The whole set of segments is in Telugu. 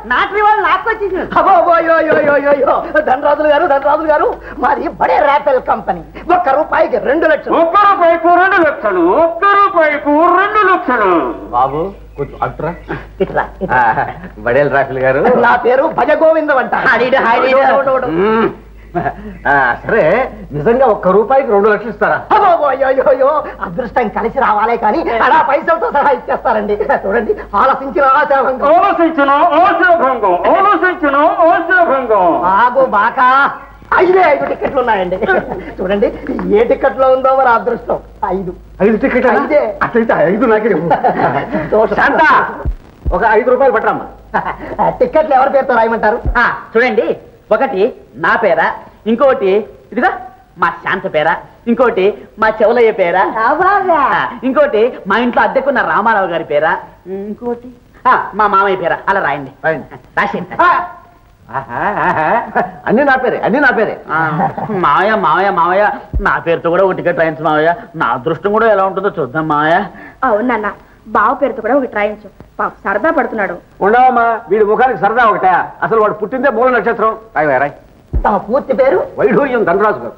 నాటి వాళ్ళు నాకు వచ్చేసింది అయ్యో ధనరాజులు గారు ధనరాజులు గారు మాది బడే ర్యాపెల్ కంపెనీ ఒక్క రూపాయికి రెండు లక్షలు ఒక్క రూపాయికు రెండు లక్షలు ఒక్క రూపాయికు రెండు లక్షలు బాబు కొంచెం అట్రా ఇట్రా ఇట్రా. బడేల్ రాఫిల్ గారు నా పేరు భజగోవిందం అంట హరిడు, హరిడు. ఓడు, ఓడు, ఓడు. మ్మ్. ఆ, సరే నిజంగా ఒక్క రూపాయికి రెండు లక్షలు ఇస్తారా అయ్యో అదృష్టం కలిసి రావాలే కానీ అలా పైసలతో సహా ఇచ్చేస్తారండి చూడండి ఆలోచించిన ఆశాభంగం ఆలోచించిన ఆశాభంగం ఆలోచించిన ఆశాభంగం బాగు బాకా ఐదే ఐదు టికెట్లు ఉన్నాయండి చూడండి ఏ టికెట్ లో ఉందో మరి అదృష్టం ఐదు ఐదు టికెట్ ఐదే. అట్లయితే ఐదు నాకే ఇవ్వు. దోషం. శాంత ఒక ఐదు రూపాయలు పట్టరమ్మా టికెట్లు ఎవరి పేరుతో రాయమంటారు ఆ, చూడండి ఒకటి నా పేరా ఇంకోటి ఇదిగా మా శాంత పేరా ఇంకోటి మా చెవులయ్య పేరా ఆ, ఇంకోటి మా ఇంట్లో అద్దెకున్న రామారావు గారి పేరా ఇంకోటి ఆ, మా మామయ్య పేరా అలా రాయండి రాయండి. రాసేయండి ఆ, ఆహా, ఆహా. అన్ని నా పేరే అన్ని నా పేరే ఆ, మావయ్య మావయ్య మావయ్య నా పేరుతో కూడా ఒక టికెట్ రాయించు మావయ్య నా అదృష్టం కూడా ఎలా ఉంటుందో చూద్దాం మావయ్య అవునన్న బావ పేరుతో కూడా ఒకటి రాయించు పాప సరదా పడుతున్నాడు ఉండవమ్మా వీడి ముఖానికి సరదా ఒకట అసలు వాడు పుట్టిందే మూల నక్షత్రం రాయి రాయ్ తమ పూర్తి పేరు వైఢూర్యం ధనరాజు గారు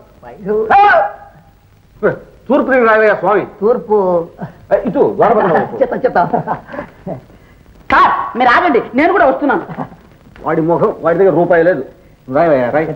తూర్పు నీరు రావయ్య స్వామి తూర్పు ఏ, ఇటు ద్వారబంధం వైపు. చెత్త చెత్త సార్ మీరు ఆగండి నేను కూడా వస్తున్నాను వాడి ముఖం వాడి దగ్గర రూపాయి లేదు రాయవయ్యా రాయ్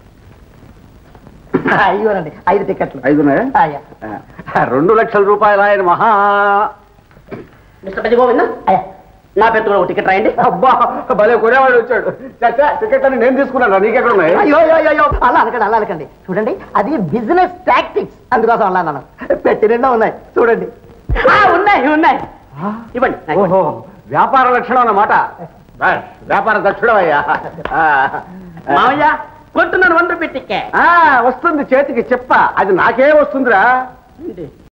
అయ్యోనండి ఐదు టికెట్లు ఐదున్నాయా అయ్యా ఆ, రెండు లక్షల రూపాయలు ఆయన మహా మిస్టర్ పెద్ద గోవిందం అయ్యా నా పేరుతో కూడా ఒక టికెట్ రాయండి అబ్బా భలే కొనేవాడు వచ్చాడు చచ్చా టికెట్ అని నేను తీసుకున్నాను నీకెక్కడ ఉన్నాయి అయ్యో అయ్యో అయ్యో అలా అనకండి అలా అనకండి చూడండి అది బిజినెస్ టాక్టిక్స్ అందుకోసం అలా అన్నాను పెట్టి నిండా ఉన్నాయి చూడండి ఆ, ఉన్నాయి ఉన్నాయి ఇవ్వండి నాకు ఇవ్వండి. ఓహో వ్యాపార లక్షణం అన్నమాట బస్, వ్యాపార దక్షుడు అయ్యా మావయ్య కొంటున్నాను వన్ రూపీ టికెట్ వస్తుంది చేతికి చెప్ప అది నాకే వస్తుందిరా